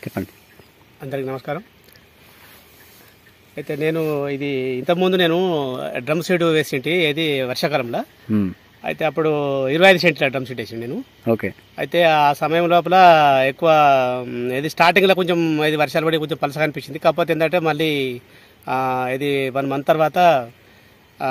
చెప్పండి అందరికి నమస్కారం అయితే నేను ఇది ఇంతకుముందు నేను డ్రమ్ సీడ్ వేసింటి ఇది వర్షాకాలంలో మ్మ్. అయితే అప్పుడు ఇరవై ఐదు సెంట్ల డ్రమ్ సీడ్ వేసింది నేను ఓకే అయితే ఆ సమయం లోపల ఎక్కువ మ్, ఇది స్టార్టింగ్లో కొంచెం ఇది వర్షాలు పడి కొంచెం పలసగా అనిపించింది కాకపోతే ఏంటంటే మళ్ళీ ఆ, ఇది వన్ మంత్ తర్వాత ఆ,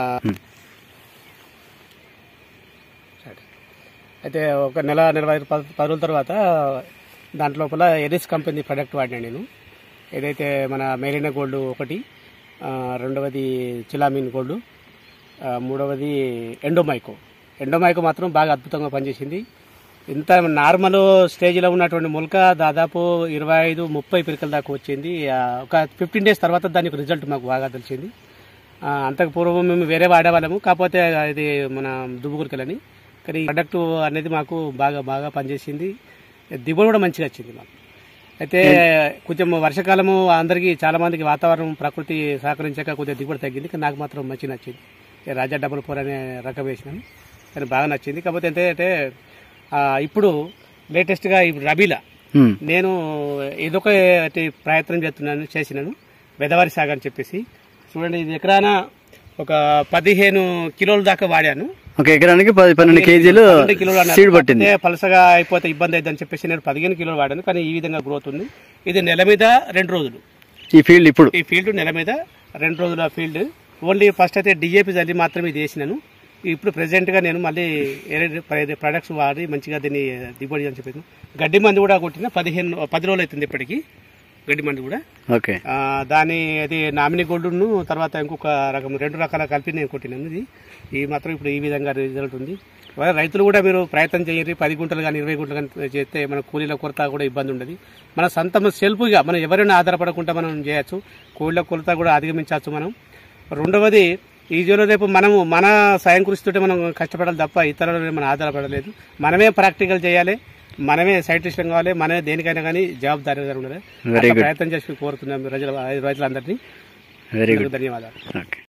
అయితే ఒక నెల నెల ఐదు పది పది రోజుల తర్వాత దాంట్ లోపల ఎరిస్ కంపెనీ ప్రొడక్ట్ వాడినాను నేను ఏదైతే మన మెరీనా గోల్డ్ ఒకటి ఆ, రెండవది చిలామిన్ గోల్డ్ ఆ, మూడవది ఎండోమైకో ఎండోమైకో మాత్రం బాగా అద్భుతంగా పనిచేసింది ఇంత నార్మల్ స్టేజ్లో ఉన్నటువంటి మొలక దాదాపు ఇరవై ఐదు ముప్పై పిరికల దాకా వచ్చింది ఆ, ఒక ఫిఫ్టీన్ డేస్ తర్వాత దానికి రిజల్ట్ మాకు బాగా తెలిసింది ఆ, అంతకు పూర్వం మేము వేరే వాడేవాళ్ళము కాకపోతే ఇది మన దుబ్బుగురికలని కానీ ఈ ప్రొడక్ట్ అనేది మాకు బాగా బాగా పనిచేసింది దిగుబడి కూడా మంచిగా వచ్చింది మాకు అయితే కొంచెం వర్షాకాలము అందరికీ చాలా మందికి వాతావరణం ప్రకృతి సహకరించాక కొద్దిగా దిగుబడి తగ్గింది కానీ నాకు మాత్రం మంచి నచ్చింది ఈ రాజా డబుల్ ఫోర్ అనే రకం వేసినాను కానీ బాగా నచ్చింది కాకపోతే ఏంటంటే ఆ, ఇప్పుడు లేటెస్ట్గా ఇప్పుడు రబీలా మ్మ్. నేను ఇదొక ప్రయత్నం చేస్తున్నాను చేసినాను వెదవారి సాగు అని చెప్పేసి చూడండి ఇది ఎకరానా ఒక పదిహేను కిలోల దాకా వాడాను ఒక ఎకరానికి పది పన్నెండు కేజీలు పన్నెండు కిలోలు అన్నారు. సీడ్ పట్టింది కాకపోతే పలసగా అయిపోతే ఇబ్బంది అవుతుందని చెప్పేసి నేను పదిహేను కిలోలు వాడాను కానీ ఈ విధంగా గ్రోత్ ఉంది ఇది నెల మీద రెండు రోజులు ఈ ఫీల్డ్ ఇప్పుడు ఈ ఫీల్డ్ నెల మీద రెండు రోజుల ఫీల్డ్ ఓన్లీ ఫస్ట్ అయితే డిఏపి చల్లి మాత్రమే ఇది వేసినాను ఇప్పుడు ప్రెసెంట్గా నేను మళ్ళీ ప్రొడక్ట్స్ వాడి మంచిగా దీన్ని దిగుబడి అని చెప్పాను గడ్డి మంది కూడా కొట్టిన పదిహేను పది రోజులు అవుతుంది ఇప్పటికి గడ్డి మంది కూడా ఓకే ఆ, దాని అది నామినీ గోల్డ్ను తర్వాత ఇంకొక రకం రెండు రకాల కలిపి నేను కొట్టినాను ఇది ఈ మాత్రం ఇప్పుడు ఈ విధంగా రిజల్ట్ ఉంది అలాగే రైతులు కూడా మీరు ప్రయత్నం చేయండి పది గుంటలు కానీ ఇరవై గుంటలు కానీ చేస్తే మన కూలీల కొరత కూడా ఇబ్బంది ఉండదు మన సొంత సెల్ఫ్గా మనం ఎవరైనా ఆధారపడకుండా మనం చేయొచ్చు కూలీల కొరత కూడా అధిగమించవచ్చు మనం రెండవది ఈ జీవన రేపు మనము మన సాయం కృషితోటి మనం కష్టపడాలి తప్ప ఇతరుల మీద మనం ఆధారపడలేదు మనమే ప్రాక్టికల్ చేయాలి మనమే సైంటిస్టులు కావాలి మనమే దేనికైనా కానీ జవాబుదారీగా ఉండాలి Very అట్లా good. ప్రయత్నం చేసి కోరుతున్నాం ప్రజల రైతులందరినీ వెరీ గుడ్ ధన్యవాదాలు ఓకే